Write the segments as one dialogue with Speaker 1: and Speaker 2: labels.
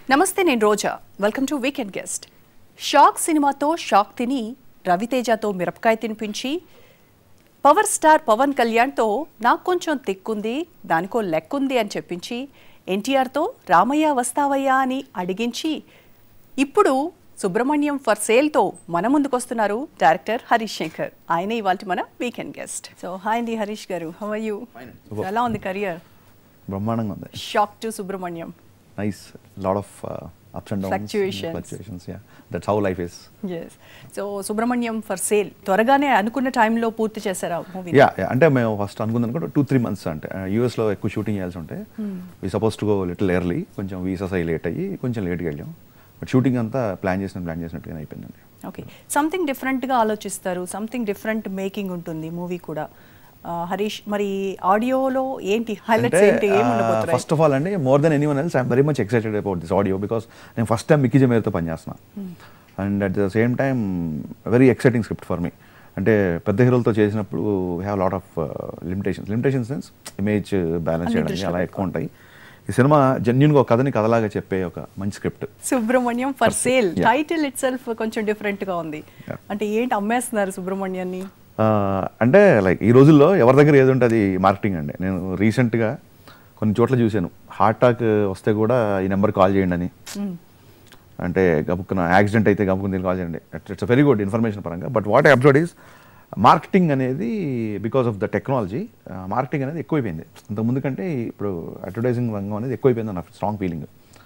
Speaker 1: నమస్తే నేను Roja welcome to weekend guest Shock సినిమాతో షాక్ తిని రవితేజతో మిరపకాయ తినిపించి పవర్ స్టార్ పవన్ కళ్యాణ్తో నాకు కొంచెం తిక్కుంది దానికో లెక్కుంది అని చెప్పించి ఎన్టీఆర్తో రామయ్య వస్తావయ్యా అని అడిగించి ఇప్పుడు సుబ్రహ్మణ్యం ఫర్ సేల్తో మన ముందుకొస్తున్నారు డైరెక్టర్ హరీష్ శంకర్ ఆయనే ఇవాళ మన వీకెండ్ గెస్ట్ సో హాయ్ అండి హరీష్ గారు హౌ యూ ఎలా ఉంది కెరియర్
Speaker 2: బ్రహ్మాండంగా ఉంది
Speaker 1: Shock to Subrahmanyam
Speaker 2: nice lot of ups and downs
Speaker 1: Fluctuations.
Speaker 2: Fluctuations yeah that's how life is
Speaker 1: yes so Subrahmanyam for sale త్వరగానే అనుకున్న టైంలో పూర్తి చేశారా మూవీ
Speaker 2: యా అంటే మేము ఫస్ట్ అనుకుందాం కూడా టూ త్రీ మంత్స్ అంటే యూఎస్లో ఎక్కువ షూటింగ్ చేయాల్సి ఉంటే we suppose to go little early కొంచెం వీసాస్ అయ్యి లేట్ అయ్యి కొంచెం లేట్గా వెళ్ళాం బట్ షూటింగ్ అంతా ప్లాన్ చేసిన ప్లాన్ చేసినట్టుగానే అయిపోయిందండి
Speaker 1: ఓకే సంథింగ్ డిఫరెంట్గా ఆలోచిస్తారు సంథింగ్ డిఫరెంట్ మేకింగ్ ఉంటుంది మూవీ కూడా ఆ, హరీష్ మరి ఆడియోలో ఏంటి హైలైట్స్ ఏంటి ఏం ఉండబోతున్నాయి
Speaker 2: ఫస్ట్ ఆఫ్ ఆల్ అండి more than anyone else I'm very much excited about this audio because నేను ఫస్ట్ టైం మిక్కీ జమేర్తో పనిచేస్తున్నా and at the same time very exciting script for me అంటే పెద్ద హీరోలతో చేసినప్పుడు have lot of limitations limitation sense image balance
Speaker 1: అన్ని
Speaker 2: చేయడానికి
Speaker 1: దృష్టిలో
Speaker 2: అలా ఎక్కువ ఉంటాయి ఈ సినిమా జెన్యున్గా ఒక కథని కథలాగా చెప్పే ఒక మంచి script
Speaker 1: Subrahmanyam for sale
Speaker 2: Yeah.
Speaker 1: Title itself కొంచెం different గా ఉంది
Speaker 2: Yeah.
Speaker 1: అంటే ఏంటి అమ్మేస్తున్నారు సుబ్రహ్మణ్యాన్ని
Speaker 2: అంటే లైక్ ఈ రోజుల్లో ఎవరి దగ్గర ఏది ఉంటే అది మార్కెటింగ్ అండి నేను రీసెంట్గా కొన్ని చోట్ల చూశాను హార్ట్ అటాక్ వస్తే కూడా ఈ నెంబర్ కాల్ చేయండి అని అంటే గబుక్కున యాక్సిడెంట్ అయితే గబుక్కున దీన్ని కాల్ చేయండి ఇట్స్ వెరీ గుడ్ ఇన్ఫర్మేషన్ పరంగా but what absurd is marketing అనేది because of the technology marketing అనేది ఎక్కువైపోయింది అంతకుముందు కంటే ఇప్పుడు అడ్వర్టైజింగ్ రంగం అనేది ఎక్కువైపోయింది నా స్ట్రాంగ్ ఫీలింగ్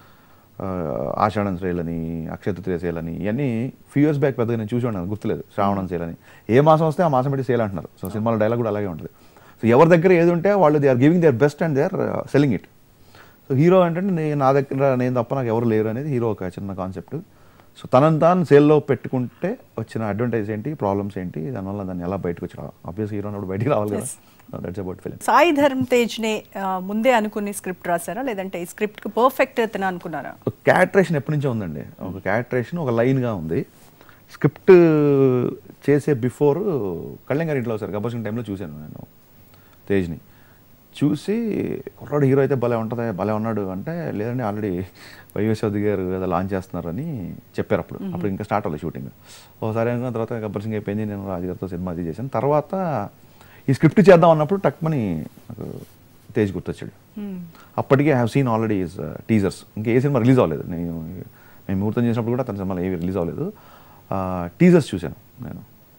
Speaker 2: ఆషాఢం సేల్ అని అక్షయ తృతీయ సేల్ అని ఇవన్నీ ఫ్యూ ఇయర్స్ బ్యాక్ పెద్దగా నేను చూసి ఉన్నాను గుర్తులేదు శ్రావణం సేల్ అని ఏ మాసం వస్తే ఆ మాసం పెట్టి సేల్ అంటున్నారు సో సినిమాలో డైలాగ్ కూడా అలాగే ఉంటుంది సో ఎవరి దగ్గర ఏది ఉంటే వాళ్ళు they are giving their best and they are selling it so hero అంటే నేను నా దగ్గర నేను తప్ప నాకు ఎవరు లేరు అనేది హీరో ఒక చిన్న కాన్సెప్ట్ సో తనని తాను సేల్లో పెట్టుకుంటే వచ్చిన అడ్వాంటేజ్ ఏంటి ప్రాబ్లమ్స్ ఏంటి దానివల్ల దాన్ని ఎలా బయటకు వచ్చి ఆబ్వియస్ హీరో అన్నప్పుడు బయటికి రావాలి కదా that's about film
Speaker 1: Sai Dharam తేజ్నే ఆ, ముందే అనుకుని స్క్రిప్ట్ రాశారా లేదంటే ఈ స్క్రిప్ట్కి పర్ఫెక్ట్ అతను అనుకున్నారా
Speaker 2: ఒక క్యారెక్టరేషన్ ఎప్పటి నుంచో ఉందండి ఒక క్యారెక్టరేషన్ ఒక లైన్గా ఉంది స్క్రిప్ట్ చేసే బిఫోర్ కళ్యాణ్ గారి ఇంట్లో సార్ గబ్బర్ సింగ్ టైంలో చూశాను నేను తేజ్ని చూసి కుర్రాడు హీరో అయితే భలే ఉంటుంది భలే ఉన్నాడు అంటే లేదండి ఆల్రెడీ వైవేశ్వది గారు ఏదో లాంచ్ చేస్తున్నారని చెప్పారు అప్పుడు అప్పుడు ఇంకా స్టార్ట్ అవ్వలేదు షూటింగ్ ఒకసారి అనుకున్న తర్వాత గబ్బర్ సింగ్ అయిపోయింది నేను రాజుగారితో సినిమా అది చేశాను తర్వాత ఈ స్క్రిప్ట్ చేద్దాం అన్నప్పుడు టక్మని నాకు తేజ్ గుర్తొచ్చాడు అప్పటికే have seen already is teasers ఇంకా ఏ సినిమా రిలీజ్ అవ్వలేదు నేను మేము ముహూర్తం చేసినప్పుడు కూడా తన సినిమాలు ఏవి రిలీజ్ అవ్వలేదు టీజర్స్ చూశాను నేను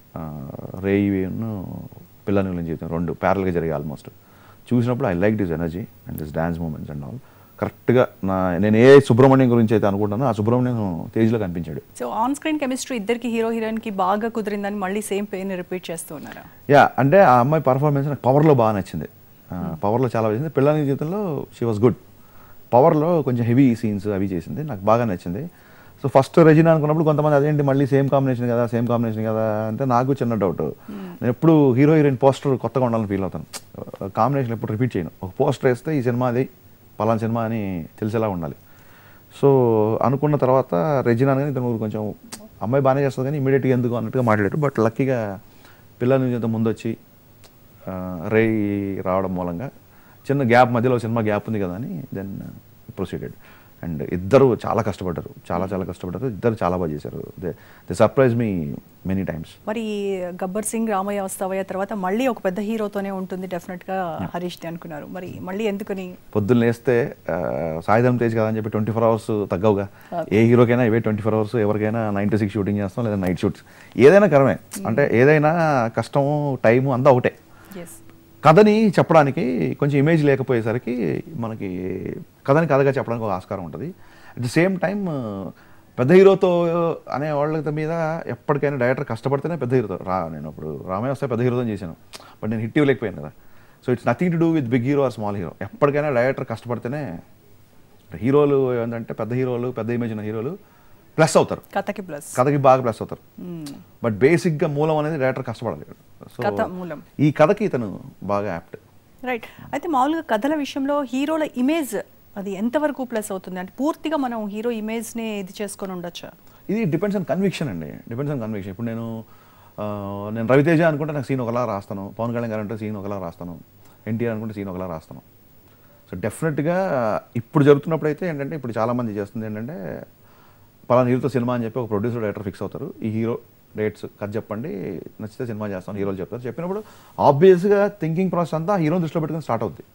Speaker 2: రేయిను పిల్లల జీవితం రెండు ప్యారల్గా జరిగాయి ఆల్మోస్ట్ చూసినప్పుడు I like this energy and this dance movements and all కరెక్ట్గా నా నేను ఏ సుబ్రహ్మణ్యం గురించి అయితే అనుకుంటానో ఆ సుబ్రహ్మణ్యం తేజ్లో కనిపించాడు
Speaker 1: సో ఆన్ స్క్రీన్ కెమిస్ట్రీ ఇద్దరికి హీరో హీరోయిన్ కి బాగా కుదిరిందని మళ్ళీ సేమ్ పెయిన్ రిపీట్ చేస్తూ ఉన్నారా
Speaker 2: యా అంటే ఆ అమ్మాయి పర్ఫార్మెన్స్ నాకు పవర్లో బాగా నచ్చింది పవర్లో చాలా నచ్చింది పిల్లల జీవితంలో షీ వాస్ గుడ్ పవర్లో కొంచెం హెవీ సీన్స్ అవి చేసింది నాకు బాగా నచ్చింది సో ఫస్ట్ రెజినా అనుకున్నప్పుడు కొంతమంది అదేంటి మళ్ళీ సేమ్ కాంబినేషన్ కదా సేమ్ కాంబినేషన్ కదా అంటే నాకు చిన్న డౌట్ నేను ఎప్పుడు హీరో హీరోయిన్ పోస్టర్ కొత్తగా ఉండాలని ఫీల్ అవుతాను కాంబినేషన్ ఎప్పుడు రిపీట్ చేయను ఒక పోస్టర్ వేస్తే ఈ సినిమా అది పలానా సినిమా అని తెలిసేలా ఉండాలి సో అనుకున్న తర్వాత రెజినా కానీ ఇతను కొంచెం అమ్మాయి బాగానే చేస్తుంది కానీ ఇమీడియట్గా ఎందుకు అన్నట్టుగా మాట్లాడారు బట్ లక్కీగా పిల్లల నుంచి ఇంత ముందు వచ్చి రే రావడం మూలంగా చిన్న గ్యాప్ మధ్యలో సినిమా గ్యాప్ ఉంది కదా అని దెన్ ప్రొసీడెడ్ అండ్ ఇద్దరు చాలా కష్టపడ్డారు చాలా చాలా కష్టపడ్డారు ఇద్దరు చాలా బాగా చేశారు they they surprise me many times
Speaker 1: మరి గబ్బర్ సింగ్ రామయ్య వస్తావయ్య తర్వాత మళ్ళీ ఒక పెద్ద హీరోతోనే ఉంటుంది డెఫినెట్ గా హరీష్ ది అనుకున్నారు మరి మళ్ళీ ఎందుకని
Speaker 2: పొద్దున్న లేస్తే ఆ, సాయిధరం తేజ్ కదా అని చెప్పి ట్వంటీ ఫోర్ అవర్స్ తగ్గవుగా ఏ హీరోకైనా ఇవే ట్వంటీ ఫోర్ అవర్స్ ఎవరికైనా నైన్ టు సిక్స్ షూటింగ్ చేస్తాం లేదా నైట్ షూట్స్ ఏదైనా కరమే అంటే ఏదైనా కష్టము టైము అంతా ఒకటే
Speaker 1: ఎస్
Speaker 2: కథని చెప్పడానికి కొంచెం ఇమేజ్ లేకపోయేసరికి మనకి కథని కథగా చెప్పడానికి ఒక ఆస్కారం ఉంటుంది అట్ ద సేమ్ టైం పెద్ద హీరోతో అనే వాళ్ళ మీద ఎప్పటికైనా డైరెక్టర్ కష్టపడితేనే పెద్ద హీరోతో రా నేను ఇప్పుడు రామయ్య వస్తే పెద్ద హీరోతో చేశాను బట్ నేను హిట్ ఇవ్వలేకపోయాను కదా so it's nothing to do with big hero or small hero ఎప్పటికైనా డైరెక్టర్ కష్టపడితేనే హీరోలు ఏంటంటే పెద్ద హీరోలు పెద్ద ఇమేజ్ ఉన్న హీరోలు ప్లస్ అవుతారు
Speaker 1: కథకి ప్లస్
Speaker 2: కథకి బాగా ప్లస్ అవుతారు బట్ బేసిక్గా మూలం అనేది డైరెక్టర్ కష్టపడాలి సో
Speaker 1: కథ మూలం.
Speaker 2: ఈ కథకి ఇతను బాగా యాప్ట్
Speaker 1: రైట్ అయితే మామూలుగా కథల విషయంలో హీరోల ఇమేజ్ అది ఎంతవరకు ప్లస్ అవుతుంది అంటే పూర్తిగా మనం హీరో ఇమేజ్ ని ఇది చేసుకొని ఉండొచ్చా
Speaker 2: ఇది డిపెండ్స్ ఆన్ కన్విక్షన్ అండి డిపెండ్స్ ఆన్ కన్విక్షన్ ఇప్పుడు నేను ఆ, నేను రవితేజ అనుకుంటే నాకు సీన్ ఒకలా రాస్తాను పవన్ కళ్యాణ్ గారు అంటే సీన్ ఒకలా రాస్తాను ఎన్టీఆర్ అనుకుంటే సీన్ ఒకలా రాస్తాను సో డెఫినెట్గా ఇప్పుడు జరుగుతున్నప్పుడు అయితే ఏంటంటే ఇప్పుడు చాలామంది చేస్తుంది ఏంటంటే పలానా హీరోతో సినిమా అని చెప్పి ఒక ప్రొడ్యూసర్ డైరెక్టర్ ఫిక్స్ అవుతారు ఈ హీరో డేట్స్ కథ చెప్పండి నచ్చితే సినిమా చేస్తాను హీరోలు చెప్తారు చెప్పినప్పుడు ఆబ్వియస్గా థింకింగ్ ప్రాసెస్ అంతా హీరోని దృష్టిలో పెట్టుకుని స్టార్ట్ అవుద్ది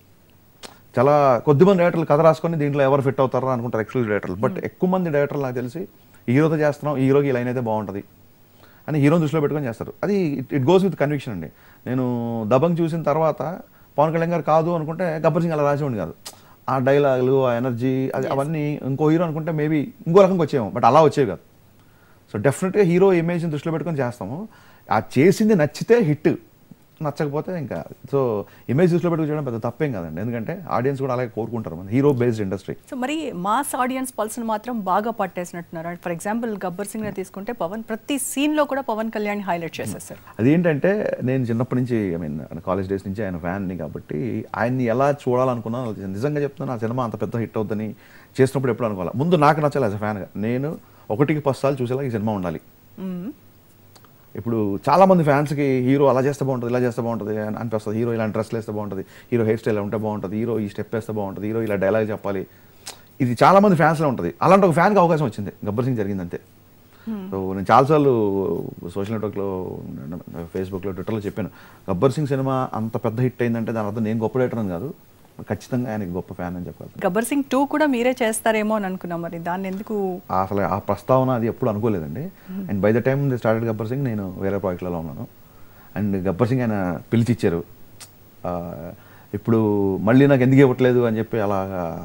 Speaker 2: చాలా కొద్దిమంది డైరెక్టర్లు కథ రాసుకొని దీంట్లో ఎవరు ఫిట్ అవుతారో అనుకుంటారు ఎక్స్క్లూజివ్ డైరెక్టర్లు బట్ ఎక్కువ మంది డైరెక్టర్లు నాకు తెలిసి ఈ హీరోతో చేస్తున్నాం ఈ హీరోకి ఈ లైన్ అయితే బాగుంటుంది అని హీరోని దృష్టిలో పెట్టుకొని చేస్తారు అది ఇట్ గోస్ విత్ కన్విక్షన్ అండి నేను దబంగ్ చూసిన తర్వాత పవన్ కళ్యాణ్ గారు కాదు అనుకుంటే గబ్బర్ సింగ్ అలా రాసేవాడిని కాదు ఆ డైలాగులు ఆ ఎనర్జీ అది అవన్నీ ఇంకో హీరో అనుకుంటే మేబీ ఇంకో రకంగా వచ్చేమో బట్ అలా వచ్చేవి కాదు సో డెఫినెట్గా హీరో ఇమేజ్ని దృష్టిలో పెట్టుకొని చేస్తాము ఆ చేసింది నచ్చితే హిట్ నచ్చకపోతే ఇంకా సో ఇమేజ్ దృష్టిలో పెట్టుకుని చేయడం పెద్ద తప్పేం కాదండి ఎందుకంటే ఆడియన్స్ కూడా అలాగే కోరుకుంటారు మన హీరో బేస్డ్ ఇండస్ట్రీ
Speaker 1: సో మరి మాస్ ఆడియన్స్ పల్స్ను మాత్రం బాగా పట్టేసినట్టున్నారు ఫర్ ఎగ్జాంపుల్ గబ్బర్ సింగ్ తీసుకుంటే పవన్ ప్రతి సీన్లో కూడా పవన్ కళ్యాణ్ హైలైట్ చేసేస్తారు
Speaker 2: అదేంటంటే నేను చిన్నప్పటి నుంచి ఐ మీన్ కాలేజ్ డేస్ నుంచి ఆయన ఫ్యాన్ని కాబట్టి ఆయన్ని ఎలా చూడాలనుకున్నాను నిజంగా చెప్తున్నాను ఆ సినిమా అంత పెద్ద హిట్ అవుతుందని చేసినప్పుడు ఎప్పుడు అనుకోవాలి ముందు నాకు నచ్చాలి యాజ్ అ ఫ్యాన్గా నేను ఒకటికి పది సార్లు చూసేలా ఈ సినిమా ఉండాలి
Speaker 1: మ్మ్.
Speaker 2: ఇప్పుడు చాలా మంది ఫ్యాన్స్కి హీరో అలా చేస్తే బాగుంటుంది ఇలా చేస్తే బాగుంటుంది అని అనిపిస్తుంది హీరో ఇలా డ్రెస్లు వేస్తే బాగుంటుంది హీరో హెయిర్ స్టైల్ ఉంటే బాగుంటుంది హీరో ఈ స్టెప్ వేస్తే బాగుంటుంది హీరో ఇలా డైలాగ్ చెప్పాలి ఇది చాలా మంది ఫ్యాన్స్లో ఉంటుంది అలాంటి ఒక ఫ్యాన్కి అవకాశం వచ్చింది గబ్బర్ సింగ్ జరిగింది అంతే సో నేను చాలాసార్లు సోషల్ నెట్వర్క్లో ఫేస్బుక్లో ట్విట్టర్లో చెప్పాను గబ్బర్ సింగ్ సినిమా అంత పెద్ద హిట్ అయిందంటే దాని అర్థం నేను గొప్ప డైరెక్టర్ అని కాదు ఖచ్చితంగా ఆయనకి గొప్ప ఫ్యాన్ అని చెప్పాలి
Speaker 1: గబ్బర్ సింగ్ టూ కూడా మీరే చేస్తారేమో అని అనుకున్నాం మరి దాన్ని ఎందుకు
Speaker 2: అసలు ఆ ప్రస్తావన అది ఎప్పుడు అనుకోలేదండి and by the time they started Gabbar Singh నేను వేరే ప్రాజెక్ట్లలో ఉన్నాను అండ్ గబ్బర్ సింగ్ ఆయన పిలిచిచ్చారు ఆ, ఇప్పుడు మళ్ళీ నాకు ఎందుకు ఇవ్వట్లేదు అని చెప్పి అలా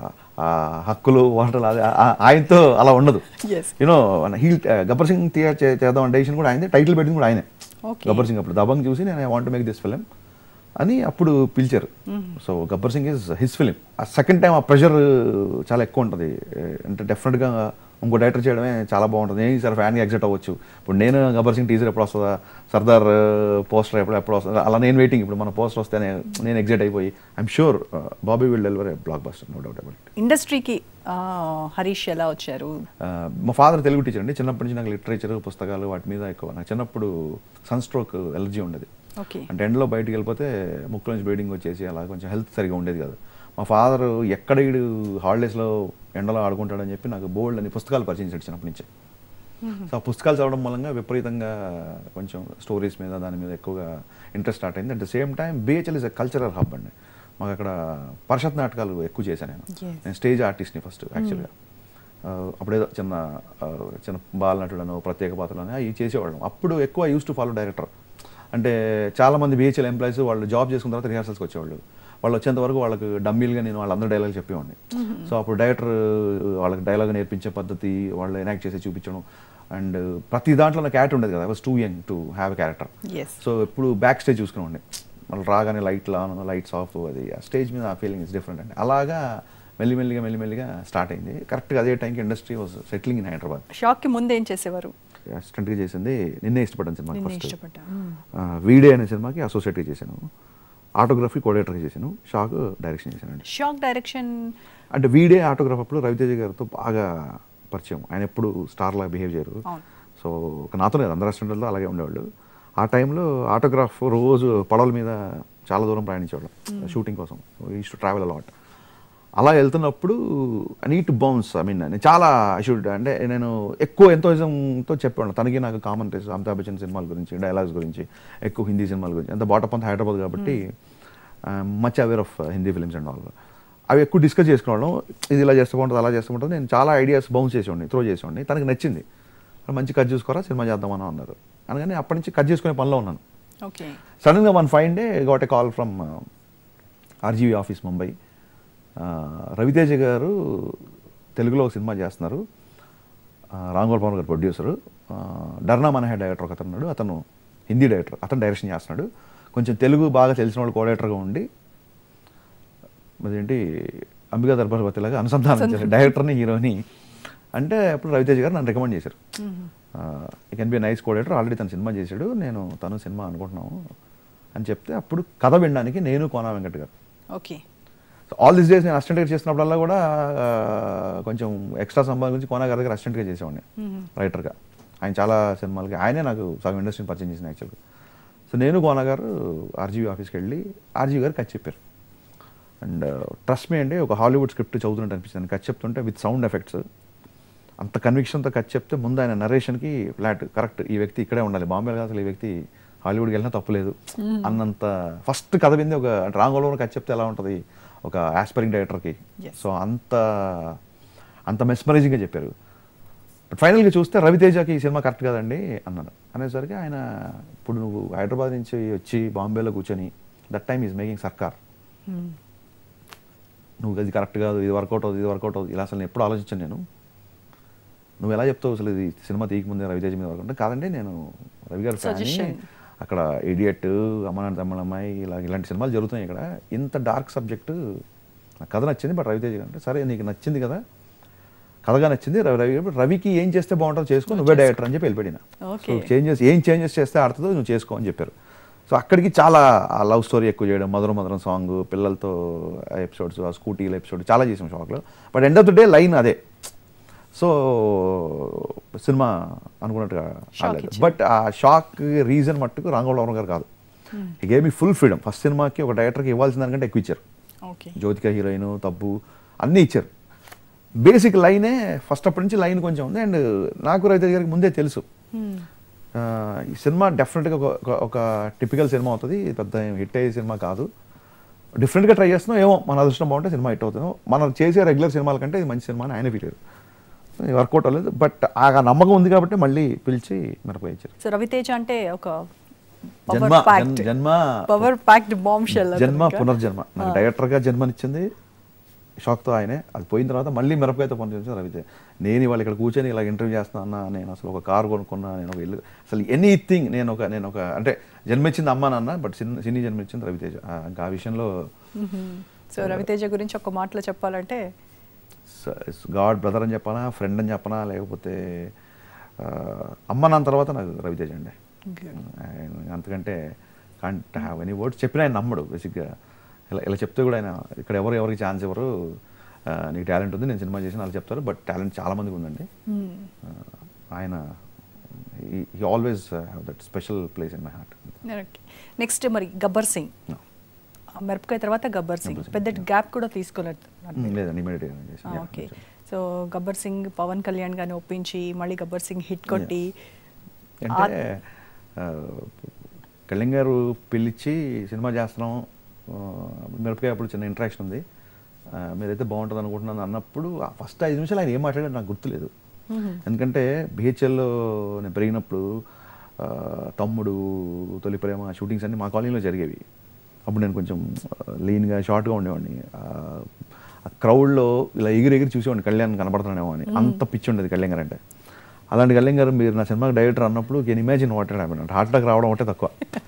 Speaker 2: ఆ హక్కులు వాటలు అది ఆ- ఆయనతో అలా ఉండదు
Speaker 1: Yes.
Speaker 2: You know he Gabbar Singh తీయ చే- చేద్దాం అంటే డెసిషన్ కూడా ఆయనే టైటిల్ పెట్టింది కూడా ఆయనే
Speaker 1: Okay.
Speaker 2: గబ్బర్ సింగ్ అప్పుడు దబంగ్ చూసి నేను I want make this film అని అప్పుడు పిలిచారు so Gabbar Singh is his film ఆ సెకండ్ టైం ఆ ప్రెషర్ చాలా ఎక్కువ ఉంటుంది అంటే డెఫినెట్గా ఇంకో డైరెక్టర్ చేయడమే చాలా బాగుంటుంది నేను ఈసారి ఫ్యాన్గా ఎగ్జిట్ అవ్వచ్చు ఇప్పుడు నేను గబ్బర్ సింగ్ టీజర్ ఎప్పుడు వస్తుందా సర్దార్ పోస్టర్ ఎప్పుడు ఎప్పుడు వస్తుందా అలా నేను వెయిటింగ్ ఇప్పుడు మన పోస్టర్ వస్తే నేను- నేను ఎగ్జిట్ అయిపోయి I'm sure Bobby will deliver blockbuster no doubt about
Speaker 1: ఇండస్ట్రీకి ఆ, హరీష్ ఎలా వచ్చారు
Speaker 2: మా ఫాదర్ తెలుగు టీచర్ అండి చిన్నప్పటి నుంచి నాకు లిటరేచర్ పుస్తకాలు వాటి మీద ఎక్కువ నాకు చిన్నప్పుడు సన్ స్ట్రోక్ ఎలర్జీ ఉండేది
Speaker 1: ఓకే
Speaker 2: అంటే ఎండలో బయటికి వెళ్ళిపోతే ముక్కు నుంచి బ్లీడింగ్ వచ్చేసి అలా కొంచెం హెల్త్ సరిగా ఉండేది కాదు మా ఫాదర్ ఎక్కడ ఈడు హాలిడేస్లో ఎండలో ఆడుకుంటాడని చెప్పి నాకు బోల్డ్ అని పుస్తకాలు పరిచయించాడు చిన్నప్పటి నుంచి సో ఆ పుస్తకాలు చదవడం మూలంగా విపరీతంగా కొంచెం స్టోరీస్ మీద దాని మీద ఎక్కువగా ఇంట్రెస్ట్ స్టార్ట్ అయింది at the same time BHEL is a cultural hub అండి మాకు అక్కడ పరిషత్ నాటకాలు ఎక్కువ చేశాను నేను
Speaker 1: Yes.
Speaker 2: నేను స్టేజ్ ఆర్టిస్ట్ని ఫస్ట్ యాక్చువల్గా అప్పుడేదో చిన్న ఆ, చిన్న బాలనటులను ప్రత్యేక పాత్రలను అవి చేసేవాళ్ళం అప్పుడు ఎక్కువ యూస్ టు ఫాలో డైరెక్టర్ అంటే చాలా మంది బిహెచ్ఎల్ ఎంప్లాయీస్ వాళ్ళు జాబ్ చేసుకున్న తర్వాత రిహార్సల్స్కి వచ్చేవాళ్ళు వాళ్ళు వచ్చేంత వరకు వాళ్ళకి డమ్మీలుగా నేను వాళ్ళందరూ డైలాగ్ చెప్పేవాడిని సో అప్పుడు డైరెక్టర్ వాళ్ళకి డైలాగ్ నేర్పించే పద్ధతి వాళ్ళు ఎనాక్ట్ చేసి చూపించడం అండ్ ప్రతి దాంట్లో నాకు క్యారెక్టర్ ఉండేది కదా I was too young to have a character
Speaker 1: as
Speaker 2: so ఎప్పుడు బ్యాక్ స్టేజ్ చూసుకునేవాడిని మళ్ళీ రాగానే లైట్లు ఆన్ లైట్స్ ఆఫ్ అది ఆ స్టేజ్ మీద ఆ ఫీలింగ్ ఇస్ డిఫరెంట్ అండి అలాగా మెల్లిమెల్లిగా మెల్లిమెల్లిగా స్టార్ట్ అయింది కరెక్ట్గా అదే టైంకి industry was settling in Hyderabad
Speaker 1: షాక్కి ముందు ఏం చేసేవారు
Speaker 2: అసిస్టెంట్గా చేసింది నిన్నే ఇష్టపడ్డాను సినిమా
Speaker 1: నిన్నే
Speaker 2: ఫస్ట్
Speaker 1: ఇష్టపడ్డా
Speaker 2: వీడే అనే సినిమాకి అసోసియేట్గా చేశాను ఆటోగ్రఫీ కోఆర్డినేటర్గా చేశాను షాక్ డైరెక్షన్ చేశానండి
Speaker 1: షాక్ డైరెక్షన్
Speaker 2: అంటే వీడే ఆటోగ్రాఫ్ అప్పుడు రవితేజ గారితో బాగా పరిచయం ఆయన ఎప్పుడు స్టార్ లాగా బిహేవ్ చేయరు
Speaker 1: అవును.
Speaker 2: సో ఒక నాతో లేదు అందరు రెస్టారెంట్లో అలాగే ఉండేవాళ్ళు ఆ టైంలో ఆటోగ్రాఫ్ రోజు పడవల మీద చాలా దూరం ప్రయాణించేవాళ్ళం షూటింగ్ కోసం ఈస్ టు ట్రావెల్ అలాట్ అలా వెళ్తున్నప్పుడు నీట్ బౌన్స్ ఐ మీన్ నేను చాలా షూట్ అంటే నేను ఎక్కువ ఎంతోజంతో చెప్పాను తనకి నాకు కామన్ టేస్ట్ అమితాబ్ బచ్చన్ సినిమాల గురించి డైలాగ్స్ గురించి ఎక్కువ హిందీ సినిమాల గురించి అంత బాటప్ అంతా హైదరాబాద్ కాబట్టి much aware of Hindi films and all అవి ఎక్కువ డిస్కస్ చేసుకున్నాను ఇది ఇలా చేస్తూ ఉంటుంది అలా చేస్తూ ఉంటుంది నేను చాలా ఐడియాస్ బౌన్స్ చేసేవాడిని త్రో చేసేవాడిని తనకి నచ్చింది మంచి కట్ చూసుకోరా సినిమా చేద్దామని అన్నారు అనగానే అప్పటి నుంచి కట్ చేసుకునే పనిలో ఉన్నాను
Speaker 1: ఓకే
Speaker 2: సడన్గా one fine day got a call from RGV office Mumbai Ravi Teja గారు తెలుగులో ఒక సినిమా చేస్తున్నారు ఆ, రామ్ గోపాల్ గారు ప్రొడ్యూసరు డర్నా మనహే డైరెక్టర్ ఒక అతను ఉన్నాడు అతను హిందీ డైరెక్టర్ అతను డైరెక్షన్ చేస్తున్నాడు కొంచెం తెలుగు బాగా తెలిసిన వాళ్ళు కోడైరెక్టర్గా ఉండి అదేంటి అంబికా దర్బార్పతి లాగా అనుసంధానం చేశారు డైరెక్టర్ని హీరోని అంటే అప్పుడు రవితేజ గారు నన్ను రికమెండ్ చేశారు ఈ కెన్ బి నైస్ కోడేటర్ ఆల్రెడీ తను సినిమా చేశాడు నేను తను సినిమా అనుకుంటున్నాము అని చెప్తే అప్పుడు కథ వినడానికి నేను కోనా వెంకట్ గారు
Speaker 1: ఓకే
Speaker 2: ఆల్ దిస్ డేస్ నేను అసిస్టెంట్గా చేసినప్పుడల్లా కూడా ఆ, కొంచెం ఎక్స్ట్రా సంబంధం గురించి కోనా గారి దగ్గర అసిస్టెంట్గా చేసేవాడిని రైటర్గా ఆయన చాలా సినిమాలకి ఆయనే నాకు సగం ఇండస్ట్రీని పరిచయం చేసిన యాక్చువల్గా సో నేను కోనా గారు ఆర్జీవీ ఆఫీస్కి వెళ్ళి ఆర్జీవీ గారు కథ చెప్పారు అండ్ ట్రస్ట్ మీ అండి ఒక హాలీవుడ్ స్క్రిప్ట్ చదువుతున్నట్టు అనిపిస్తుంది కట్ చెప్తుంటే విత్ సౌండ్ ఎఫెక్ట్స్ అంత కన్విక్షన్తో కట్ చెప్తే ముందు ఆయన నరేషన్కి ఫ్లాట్ కరెక్ట్ ఈ వ్యక్తి ఇక్కడే ఉండాలి బాంబే కాదు అసలు ఈ వ్యక్తి హాలీవుడ్కి వెళ్ళినా తప్పులేదు అన్నంత ఫస్ట్ కథ వింది ఒక రాంగోలో కట్ చెప్తే ఎలా ఉంటుంది ఒక ఆస్పరింగ్ డైరెక్టర్కి
Speaker 1: Yes.
Speaker 2: సో అంత అంత మెస్మరైజింగ్గా చెప్పారు బట్ ఫైనల్గా చూస్తే రవితేజకి ఈ సినిమా కరెక్ట్ కదండి అన్నాను అనేసరికి ఆయన ఇప్పుడు నువ్వు హైదరాబాద్ నుంచి వచ్చి బాంబేలో కూర్చొని దట్ టైమ్ ఈజ్ మేకింగ్ సర్కార్ నువ్వు అది కరెక్ట్ కాదు ఇది వర్కౌట్ అవుతుంది ఇది వర్కౌట్ అవుతుంది ఇలా అసలు నేను ఎప్పుడు ఆలోచించాను నేను నువ్వు ఎలా చెప్తావు అసలు ఇది సినిమా తీయకముందే రవితేజ మీద వర్క్ అంటే కాదండి నేను రవి గారు ఫ్యాన్
Speaker 1: Suggestion.
Speaker 2: అక్కడ ఇడియట్ అమ్మనాన్న తమ్ముళ్ళ అమ్మాయి ఇలా ఇలాంటి సినిమాలు జరుగుతున్నాయి ఇక్కడ ఇంత డార్క్ సబ్జెక్టు నాకు కథ నచ్చింది బట్ రవితేజ గారు అంటే సరే నీకు నచ్చింది కదా కథగా నచ్చింది రవి రవి గారు, రవికి ఏం చేస్తే బాగుంటుందో చేసుకో నువ్వే డైరెక్టర్ అని చెప్పి వెళ్ళిపోయినా
Speaker 1: Okay.
Speaker 2: సో చేంజెస్ ఏం చేంజెస్ చేస్తే ఆడుతుందో నువ్వు చేసుకో అని చెప్పారు సో అక్కడికి చాలా ఆ లవ్ స్టోరీ ఎక్కువ చేయడం మధుర మధురం సాంగ్ పిల్లలతో ఎపిసోడ్స్ ఆ స్కూటీల ఎపిసోడ్ చాలా చేసాం షాక్లో but end of the day line అదే సో సినిమా అనుకున్నట్టుగా
Speaker 1: Shock ఇచ్చింది.
Speaker 2: బట్ ఆ షాక్ రీజన్ మట్టుకు రాంగోళవరం గారు కాదు ఈ gave me full freedom first సినిమాకి ఒక డైరెక్టర్కి ఇవ్వాల్సిన దానికంటే ఎక్కువ ఇచ్చారు
Speaker 1: ఓకే
Speaker 2: జ్యోతిక హీరోయిన్ తబ్బు అన్నీ ఇచ్చారు బేసిక్ లైనే ఫస్ట్ అప్పటి నుంచి లైన్ కొంచెం ఉంది అండ్ నాకు రవితేజ గారికి ముందే తెలుసు ఆ, ఈ సినిమా డెఫినెట్గా ఒక ఒక- ఒక టిపికల్ సినిమా అవుతుంది ఇది పెద్ద హిట్ అయ్యే సినిమా కాదు డిఫరెంట్గా ట్రై చేస్తున్నాం ఏమో మన అదృష్టం బాగుంటే సినిమా హిట్ అవుతుంది మనం చేసే రెగ్యులర్ సినిమాల కంటే ఇది మంచి సినిమా అని ఆయన ఫీల్ అయ్యారు వర్కౌట్ అవ్వలేదు బట్ ఆ నమ్మకం ఉంది కాబట్టి మళ్ళీ పిలిచి మిరపకాయ ఇచ్చారు
Speaker 1: సో రవితేజ అంటే ఒక
Speaker 2: జన్మ
Speaker 1: పవర్ ప్యాక్డ్
Speaker 2: జన్- జన్మ
Speaker 1: పవర్ ప్యాక్డ్ బాంబ్ షెల్
Speaker 2: జన్మ పునర్జన్మ నాకు డైరెక్టర్గా జన్మనిచ్చింది షాక్తో ఆయనే అది పోయిన తర్వాత మళ్ళీ మిరపకాయతో పనిచేసి రవితే నేను ఇవాళ ఇక్కడ కూర్చొని ఇలా ఇంటర్వ్యూ చేస్తున్నా అన్న నేను అసలు ఒక కారు కొనుక్కున్నా నేను ఒక ఇల్లు అసలు ఎనీథింగ్ నేను ఒక నేను ఒక అంటే జన్మించింది అమ్మ నాన్న బట్ సిన్ని సినీ జన్మించింది రవితేజ ఆ, ఇంకా ఆ విషయంలో
Speaker 1: సో రవితేజ గురించి ఒక మాటలో చెప్పాలంటే
Speaker 2: గాడ్ బ్రదర్ అని చెప్పనా ఫ్రెండ్ అని చెప్పనా లేకపోతే ఆ, అమ్మ నాన్న తర్వాత నాకు రవితేజ అండి ఆయన అంతకంటే కాంట్ హ్యావ్ ఎనీ వర్డ్స్ చెప్పిన ఆయన నమ్మడు బేసిక్గా ఇలా ఇలా చెప్తే కూడా ఆయన ఇక్కడ ఎవరు ఎవరికి ఛాన్స్ ఎవరు ఆ, నీకు టాలెంట్ ఉంది నేను సినిమా చేసిన వాళ్ళు చెప్తారు బట్ టాలెంట్ చాలా మందికి ఉందండి ఆ, ఆయన ఈ always have that special place in my heart
Speaker 1: next మరి గబ్బర్ సింగ్ ఆ మిరపకాయ తర్వాత గబ్బర్ సింగ్
Speaker 2: గబ్బర్ సింగ్,
Speaker 1: పెద్ద
Speaker 2: yeah.
Speaker 1: గ్యాప్ కూడా తీసుకోలేదు
Speaker 2: లేదండి ఇమీడియట్గా చేసిన
Speaker 1: ఓకే సో గబ్బర్ సింగ్ పవన్ కళ్యాణ్ గారిని ఒప్పించి మళ్ళీ గబ్బర్ సింగ్ హిట్ కొట్టి
Speaker 2: అంటే ఆ, కళ్యాణ్ గారు పిలిచి సినిమా చేస్తున్నాం ఆ, మిరపకాయ అప్పుడు చిన్న ఇంట్రాక్షన్ ఉంది ఆ, మీరైతే బాగుంటుంది అనుకుంటున్నాను అన్నప్పుడు ఆ ఫస్ట్ ఐదు నిమిషాలు ఆయన ఏం మాట్లాడారు నాకు గుర్తులేదు ఎందుకంటే బిహెచ్ఎల్లో నేను పెరిగినప్పుడు ఆ, తమ్ముడు తొలి ప్రేమ షూటింగ్స్ అన్నీ మా కాలనీలో జరిగేవి అప్పుడు నేను కొంచెం లీన్గా షార్ట్గా ఉండేవాడిని ఆ, ఆ క్రౌడ్లో ఇలా ఎగిరి ఎగిరి చూసేవాడిని కళ్యాణ్ కనపడుతున్నానేమో అని అంత పిచ్చి ఉండేది కళ్యాణ్ గారు అంటే అలాంటి కళ్యాణ్ గారు మీరు నా సినిమాకి డైరెక్టర్ అన్నప్పుడు కెన్ ఇమాజిన్ వాట్ హ్యాపెన్ అంటే హార్ట్ అటాక్ రావడం ఒకటే తక్కువ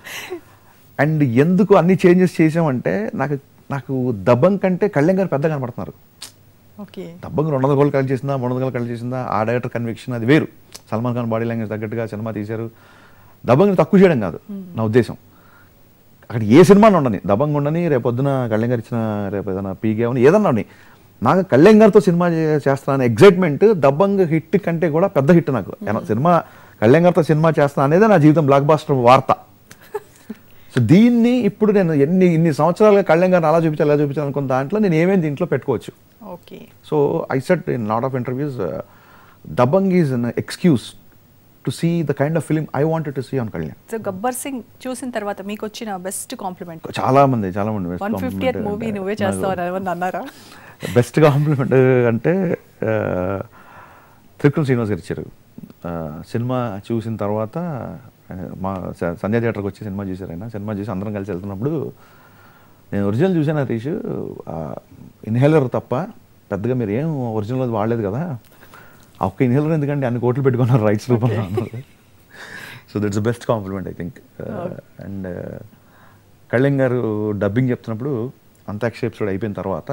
Speaker 2: అండ్ ఎందుకు అన్ని చేంజెస్ చేసామంటే నాకు నాకు దబ్బం కంటే కళ్యాణ్ గారు పెద్ద కనపడుతున్నారు
Speaker 1: ఓకే
Speaker 2: దబ్బం రెండు వందల కోళ్ళు కలెక్ట్ చేసిందా మూడు వందల కోళ్ళు కలెక్ట్ చేసిందా ఆ డైరెక్టర్ కన్విక్షన్ అది వేరు సల్మాన్ ఖాన్ బాడీ లాంగ్వేజ్ తగ్గట్టుగా సినిమా తీశారు దబంగ్ తక్కువ చేయడం కాదు నా ఉద్దేశం అక్కడ ఏ సినిమాను ఉండని దబంగ్ ఉండని రేపొద్దున కళ్యాణ్ గారు ఇచ్చిన రేపు ఏదైనా పీకే అని ఏదన్నా ఉండని నాకు కళ్యాణ్ గారితో సినిమా చే- చేస్తాను ఎగ్జైట్మెంట్ దబంగ్ హిట్ కంటే కూడా పెద్ద హిట్ నాకు ఏనా- సినిమా కళ్యాణ్ గారితో సినిమా చేస్తాను అనేది నా జీవితం బ్లాక్ బాస్టర్ వార్త సో దీన్ని ఇప్పుడు నేను ఎన్ని ఇన్ని సంవత్సరాలుగా కళ్యాణ్ గారిని అలా చూపించాలి అలా చూపించాలి అనుకున్న దాంట్లో నేను ఏమేమి దీంట్లో పెట్టుకోవచ్చు
Speaker 1: okay
Speaker 2: so I said in lot of interviews Dabangg is an excuse to see the kind of film I wanted to see on Kalyan
Speaker 1: so Gabbar Singh చూసిన తర్వాత మీకు వచ్చిన బెస్ట్ కాంప్లిమెంట్
Speaker 2: చాలా మంది చాలా మంది best
Speaker 1: one fifty
Speaker 2: compliment
Speaker 1: movie
Speaker 2: అంటే
Speaker 1: నువ్వే
Speaker 2: నాకు
Speaker 1: చేస్తావు అని ఏమన్నా అన్నారా
Speaker 2: బెస్ట్ కాంప్లిమెంట్ అంటే ఆ, త్రికృష్ణ శ్రీనివాస్ గారు ఇచ్చారు ఆ, సినిమా చూసిన తర్వాత ఆ, మా స- సంధ్య థియేటర్కి వచ్చి సినిమా చూశారు ఆయన సినిమా చూసి అందరం కలిసి వెళ్తున్నప్పుడు నేను ఒరిజినల్ చూశాను హరీష్ ఇన్హేలర్ తప్ప పెద్దగా మీరు ఏం ఒరిజినల్ అది వాడలేదు కదా ఆ ఒక్క ఇన్హేలర్ ఎందుకంటే అన్ని కోట్లు పెట్టుకున్నారు రైట్స్ రూపంలో అన్నారు so that's the best compliment I think and Kalyan గారు డబ్బింగ్ చెప్తున్నప్పుడు అంతాక్షరి ఎపిసోడ్ అయిపోయిన తర్వాత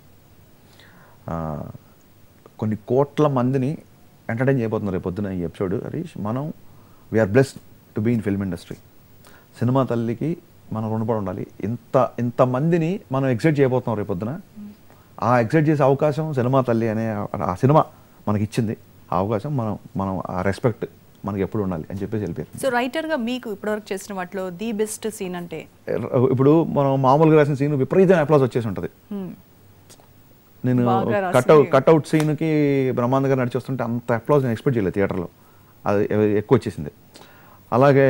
Speaker 2: ఆ, కొన్ని కోట్ల మందిని ఎంటర్టైన్ చేయబోతున్నారు రేపు పొద్దున ఈ ఎపిసోడ్ హరీష్ మనం we are blessed to be in film industry సినిమా తల్లికి మనం రుణపడి ఉండాలి ఇంత ఇంతమందిని మనం ఎగ్జైట్ చేయబోతున్నాం రేపు పొద్దున ఆ ఎగ్జైట్ చేసే అవకాశం సినిమా తల్లి అనే ఆ- ఆ సినిమా మనకి ఇచ్చింది ఆ అవకాశం మనం మనం ఆ రెస్పెక్ట్ మనకి ఎప్పుడు ఉండాలి అని చెప్పేసి వెళ్ళిపోయారు
Speaker 1: సో రైటర్గా మీకు ఇప్పటివరకు చేసిన వాటిలో ది బెస్ట్ సీన్ అంటే
Speaker 2: ఇప్పుడు మనం మామూలుగా రాసిన సీన్ విపరీతమైన అప్లాజ్ వచ్చేసి ఉంటుంది
Speaker 1: Hmm.
Speaker 2: నేను
Speaker 1: బాగా రాసి-
Speaker 2: కట్అవుట్ కట్అవుట్ సీన్కి బ్రహ్మాండంగా నడిచి వస్తుంటే అంత అప్లాజ్ నేను ఎక్స్పెక్ట్ చేయలేదు థియేటర్లో అది ఎ- ఎక్కువ వచ్చేసింది అలాగే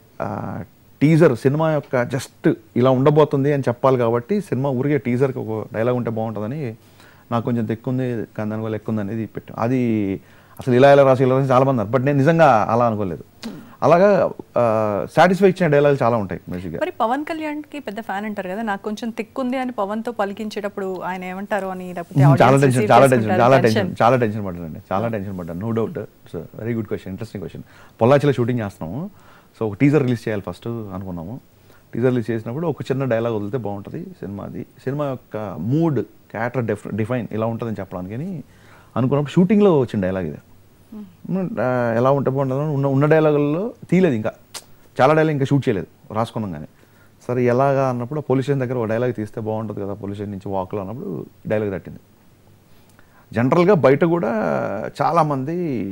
Speaker 2: టీజర్ సినిమా యొక్క జస్ట్ ఇలా ఉండబోతుంది అని చెప్పాలి కాబట్టి సినిమా ఊరికే టీజర్కి ఒక డైలాగ్ ఉంటే బాగుంటుందని నాకు కొంచెం తెక్కుంది కానీ దానివల్ల ఎక్కువ అనేది పెట్టాం అది అసలు ఇలా ఇలా రాసి ఇలా రాసి చాలా మంది అన్నారు బట్ నేను నిజంగా అలా అనుకోలేదు అలాగా సాటిస్ఫై ఇచ్చిన డైలాగ్ చాలా ఉంటాయి బేసిక్గా
Speaker 1: మరి పవన్ కళ్యాణ్ కి పెద్ద ఫ్యాన్ అంటారు కదా నాకు కొంచెం తిక్కుంది అని పవన్ తో పలికించేటప్పుడు ఆయన ఏమంటారు అని లేకపోతే
Speaker 2: చాలా
Speaker 1: audience
Speaker 2: టెన్షన్
Speaker 1: receive
Speaker 2: చాలా టెన్షన్
Speaker 1: చేసుకుంటారు,
Speaker 2: చాలా
Speaker 1: tension.
Speaker 2: టెన్షన్ చాలా టెన్షన్ పడ్డానండి చాలా టెన్షన్ పడ్డాను no doubt it's very good question interesting question పొల్లాచిలో షూటింగ్ చేస్తున్నాము సో ఒక టీజర్ రిలీజ్ చేయాలి ఫస్ట్ అనుకున్నాము టీజర్ రిలీజ్ చేసినప్పుడు ఒక చిన్న డైలాగ్ వదిలితే బాగుంటుంది సినిమాది సినిమా యొక్క మూడ్ క్యారెక్టర్ డిఫ్ డిఫైన్ ఇలా ఉంటుందని చెప్పడానికి అని అనుకున్నప్పుడు షూటింగ్లో వచ్చిన డైలాగ్ ఇది ఆ, ఎలా ఉంటే బాగుంటుందో ఉన్న ఉన్న డైలాగుల్లో తీయలేదు ఇంకా చాలా డైలాగ్ ఇంకా షూట్ చేయలేదు రాసుకున్నాం కానీ సరే ఎలాగా అన్నప్పుడు పోలీస్ స్టేషన్ దగ్గర ఒక డైలాగ్ తీస్తే బాగుంటుంది కదా పోలీస్ స్టేషన్ నుంచి వాక్లో అన్నప్పుడు డైలాగ్ తట్టింది జనరల్గా బయట కూడా చాలామంది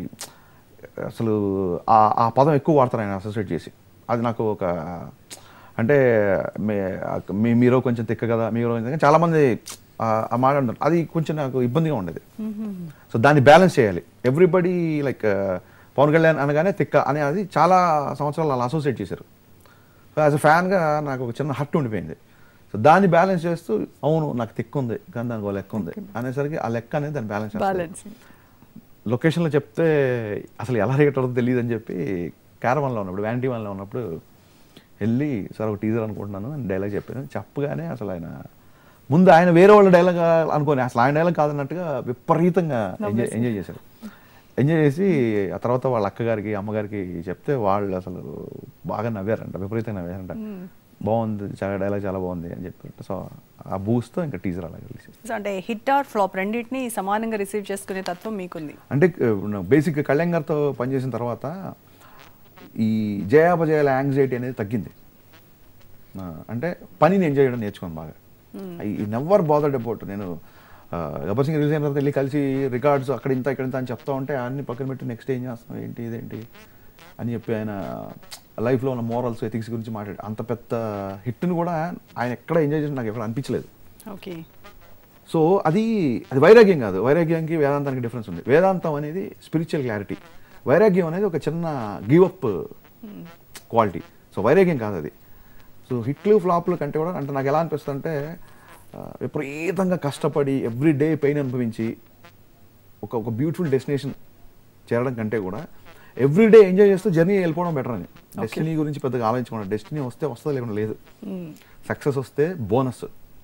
Speaker 2: అసలు ఆ ఆ పదం ఎక్కువ వాడతారు ఆయన అసోసియేట్ చేసి అది నాకు ఒక అంటే మే మీ మీరు కొంచెం తిక్క కదా మీరు కొంచెం చాలామంది ఆ- ఆ మాట అంటారు అది కొంచెం నాకు ఇబ్బందిగా ఉండేది సో దాన్ని బ్యాలెన్స్ చేయాలి ఎవ్రీబడి లైక్ పవన్ కళ్యాణ్ అనగానే తిక్క అనే అది చాలా సంవత్సరాలు అలా అసోసియేట్ చేశారు సో యాజ్ అ ఫ్యాన్గా నాకు ఒక చిన్న హర్ట్ ఉండిపోయింది సో దాన్ని బ్యాలెన్స్ చేస్తూ అవును నాకు తిక్కు ఉంది కానీ దానికి ఒక లెక్క ఉంది అనేసరికి ఆ లెక్క అనేది దాన్ని బ్యాలెన్స్ చేస్తుంది
Speaker 1: బ్యాలెన్స్
Speaker 2: లొకేషన్లో చెప్తే అసలు ఎలా రేట్ అవుతుందో తెలియదు అని చెప్పి క్యారవన్లో ఉన్నప్పుడు వ్యానిటీ వన్లో ఉన్నప్పుడు వెళ్ళి సార్ ఒక టీజర్ అనుకుంటున్నాను అని డైలాగ్ చెప్పాను చెప్పగానే అసలు ఆయన ముందు ఆయన వేరే వాళ్ళ డైలాగ్ అనుకోని అసలు ఆయన డైలాగ్ కాదన్నట్టుగా విపరీతంగా ఎంజాయ్ ఎంజాయ్ చేశారు ఎంజాయ్ చేసి ఆ తర్వాత వాళ్ళ అక్కగారికి అమ్మగారికి చెప్తే వాళ్ళు అసలు బాగా నవ్వారంట విపరీతంగా నవ్వారంట బాగుంది చాలా డైలాగ్ చాలా బాగుంది అని చెప్పారు సో ఆ బూస్తో ఇంకా టీజర్ అలాగే రిలీజ్
Speaker 1: సో అంటే హిట్ ఆర్ ఫ్లాప్ రెండింటిని సమానంగా రిసీవ్ చేసుకునే తత్వం మీకుంది
Speaker 2: అంటే బేసిక్గా కళ్యాణ్ గారితో పనిచేసిన తర్వాత ఈ జయాపజయాల యాంగ్జైటీ అనేది తగ్గింది ఆ, అంటే పనిని ఎంజాయ్ చేయడం నేర్చుకున్నాను బాగా ఈ నెవర్ బాదర్డ్ అబౌట్ నేను ఆ, గబ్బర్ సింగ్ రిలీజ్ అయిన తర్వాత వెళ్ళి కలిసి రికార్డ్స్ అక్కడ ఇంత ఇక్కడ ఇంత అని చెప్తా ఉంటే అన్ని పక్కన పెట్టి నెక్స్ట్ ఏం చేస్తున్నాం ఏంటి ఇదేంటి అని చెప్పి ఆయన లైఫ్లో ఉన్న మోరల్స్ ఎథిక్స్ గురించి మాట్లాడి అంత పెద్ద హిట్ని కూడా ఆయన ఎక్కడ ఎంజాయ్ చేసి నాకు ఎక్కడ అనిపించలేదు
Speaker 1: ఓకే
Speaker 2: సో అది అది వైరాగ్యం కాదు వైరాగ్యానికి వేదాంతానికి డిఫరెన్స్ ఉంది వేదాంతం అనేది స్పిరిచువల్ క్లారిటీ వైరాగ్యం అనేది ఒక చిన్న గివ్ అప్ క్వాలిటీ సో వైరాగ్యం కాదు అది సో హిట్లు ఫ్లాప్లు కంటే కూడా అంటే నాకు ఎలా అనిపిస్తుంది అంటే విపరీతంగా కష్టపడి ఎవ్రీ డే పెయిన్ అనుభవించి ఒక ఒక బ్యూటిఫుల్ డెస్టినేషన్ చేరడం కంటే కూడా ఎవ్రీ డే ఎంజాయ్ చేస్తూ జర్నీ వెళ్ళిపోవడం బెటర్ అని డెస్టినీ గురించి పెద్దగా ఆలోచించకుండా డెస్టినీ వస్తే వస్తుందా లేకుండా లేదు సక్సెస్ వస్తే బోనస్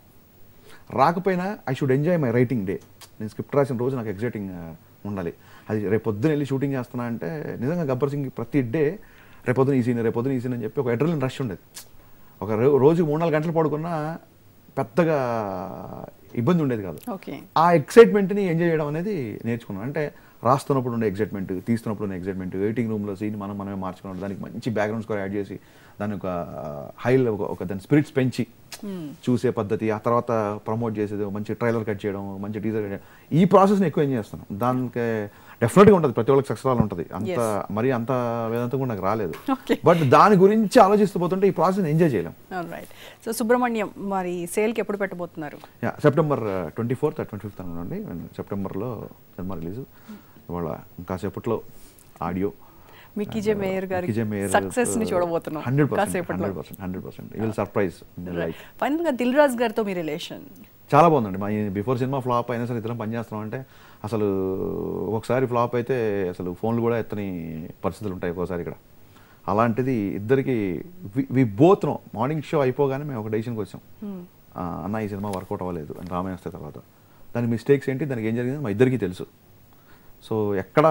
Speaker 2: రాకపోయినా I should enjoy my writing day నేను స్క్రిప్ట్ రాసిన రోజు నాకు ఎగ్జైటింగ్ ఉండాలి అది రేపు పొద్దున వెళ్ళి షూటింగ్ చేస్తున్నా అంటే నిజంగా గబ్బర్ సింగ్ ప్రతి డే రేపొద్దున ఈ సీన్ రేపొద్దున ఈ సీన్ అని చెప్పి ఒక అడ్రలిన్ రష్ ఉండేది ఒక రో- రోజు మూడు నాలుగు గంటలు పడుకున్నా పెద్దగా ఇబ్బంది ఉండేది కాదు
Speaker 1: ఓకే
Speaker 2: ఆ ఎక్సైట్మెంట్ని ఎంజాయ్ చేయడం అనేది నేర్చుకున్నాను అంటే రాస్తున్నప్పుడు ఉండే ఎగ్జైట్మెంట్ తీస్తున్నప్పుడు ఉండే ఎగ్జైట్మెంట్ వెయిటింగ్ రూమ్లో సీన్ మనం మనమే మార్చుకున్నాం దానికి మంచి బ్యాక్గ్రౌండ్ స్కోర్ యాడ్ చేసి దాని ఒక హై ఒక ఒక దాని స్పిరిట్స్ పెంచి చూసే పద్ధతి ఆ తర్వాత ప్రమోట్ చేసేది ఒక మంచి ట్రైలర్ కట్ చేయడం మంచి టీజర్ కట్ చేయడం ఈ ప్రాసెస్ని ఎక్కువ ఎంజాయ్ చేస్తాను దానికి డెఫినెట్గా ఉంటుంది ప్రతి ఒక్కరికి సక్సెస్ ఉంటుంది అంత
Speaker 1: Yes.
Speaker 2: మరి అంత వేదంతం కూడా నాకు రాలేదు
Speaker 1: Okay.
Speaker 2: బట్ దాని గురించి ఆలోచిస్తూ పోతుంటే ఈ ప్రాసెస్ ఎంజాయ్ చేయలేం
Speaker 1: రైట్ సో సుబ్రహ్మణ్యం మరి సేల్కి ఎప్పుడు పెట్టబోతున్నారు
Speaker 2: yeah September twenty fourth twenty fifth అనుకోండి సెప్టెంబర్లో సినిమా రిలీజ్ ఇవాళ కాసేపట్లో ఆడియో
Speaker 1: మిక్కీ జే మేయర్ గారి సక్సెస్ ని చూడబోతున్నాం
Speaker 2: హండ్రెడ్ పర్సెంట్
Speaker 1: కాసేపట్లో
Speaker 2: hundred percent hundred percent will surprise life
Speaker 1: final గా దిల్ రాజు గారితో మీ రిలేషన్
Speaker 2: చాలా బాగుందండి మా బిఫోర్ సినిమా ఫ్లాప్ అయినా సరే ఇద్దరం పనిచేస్తున్నాం అంటే అసలు ఒకసారి ఫ్లాప్ అయితే అసలు ఫోన్లు కూడా ఎత్తని పరిస్థితులు ఉంటాయి ఒక్కోసారి ఇక్కడ అలాంటిది ఇద్దరికి we both no morning show అయిపోగానే మేము ఒక డెసిషన్కి వచ్చాం ఆ, అన్న ఈ సినిమా వర్కౌట్ అవ్వలేదు అని రామయ్య వస్తే తర్వాత దాని మిస్టేక్స్ ఏంటి దానికి ఏం జరిగింది మా ఇద్దరికీ తెలుసు సో ఎక్కడ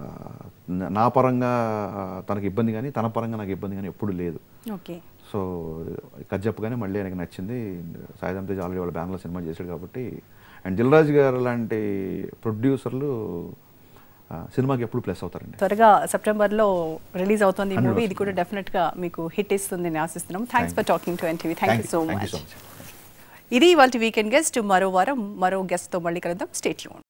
Speaker 2: నా- నా పరంగా తనకి ఇబ్బంది కానీ తన పరంగా నాకు ఇబ్బంది కానీ ఎప్పుడు లేదు
Speaker 1: ఓకే
Speaker 2: సో కథ చెప్పగానే మళ్ళీ ఆయనకి నచ్చింది సాయిధం తేజ్ ఆల్రెడీ వాళ్ళ బ్యానర్లో సినిమా చేశాడు కాబట్టి అండ్ దిల్రాజ్ గారు లాంటి ప్రొడ్యూసర్లు ఆ, సినిమాకి ఎప్పుడు ప్లస్ అవుతారండి
Speaker 1: త్వరగా సెప్టెంబర్ లో రిలీజ్ అవుతుంది ఈ మూవీ
Speaker 2: 100%.
Speaker 1: ఇది కూడా డెఫినెట్ గా మీకు హిట్ ఇస్తుంది అని ఆశిస్తున్నాం thanks for talking to NTV thank you so
Speaker 2: thank you
Speaker 1: much
Speaker 2: so much
Speaker 1: ఇది ఇవాళ వీకెండ్ గెస్ట్ మరో వారం మరో గెస్ట్ తో మళ్ళీ కలుద్దాం స్టేట్